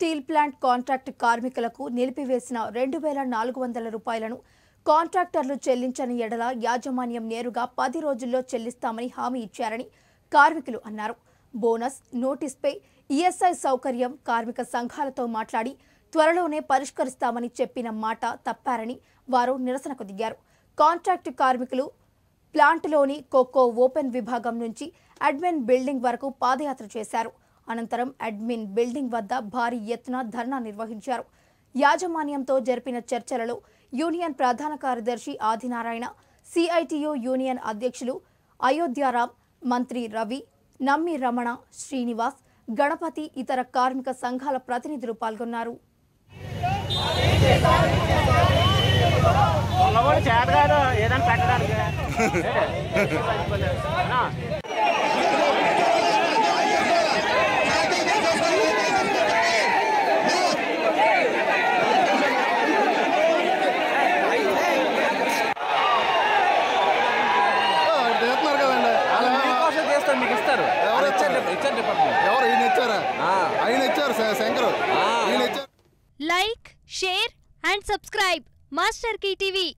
Steel plant contract కార్మికులకు నిలిపివేసిన రెండు వేల నాలుగు వందల రూపాయలను కాంట్రాక్టర్లు చెల్లించని ఎడల యాజమాన్యం నేరుగా పది రోజుల్లో చెల్లిస్తామని హామీ ఇచ్చారని కార్మికులు అన్నారు బోనస్ నోటీస్పై ఈఎస్ఐ సౌకర్యం కార్మిక సంఘాలతో మాట్లాడి త్వరలోనే పరిష్కరిస్తామని చెప్పిన మాట తప్పారని వారు నిరసనకు దిగారు కాంట్రాక్ట్ కార్మికులు ప్లాంట్లోని కోకో ఓపెన్ విభాగం నుంచి అడ్మిన్ బిల్డింగ్ వరకు పాదయాత్ర చేశారు అనంతరం అడ్మిన్ బిల్డింగ్ వద్ద భారీ ఎత్తున ధర్నా నిర్వహించారు యాజమాన్యంతో జరిపిన చర్చలలో యూనియన్ ప్రధాన కార్యదర్శి ఆదినారాయణ సిఐటియు యూనియన్ అధ్యక్షులు అయోధ్యారాం మంత్రి రవి నమ్మి రమణ శ్రీనివాస్ గణపతి ఇతర కార్మిక సంఘాల ప్రతినిధులు పాల్గొన్నారు ఉన్నవాడు చేత కాదు ఏదైనా పెట్టడానికి ఆ. చేస్తున్నారు కదండి అలా మీకోసం చేస్తారు మీకు ఇస్తారు ఎవరు ఇచ్చారు? ఇచ్చారు డిపార్ట్మెంట్ ఎవరు ఈయన ఇచ్చారా ఆ. ఆయన ఇచ్చారు శ- శంకర్ ఆ. ఈయన ఇచ్చారు like share and subscribe Master TV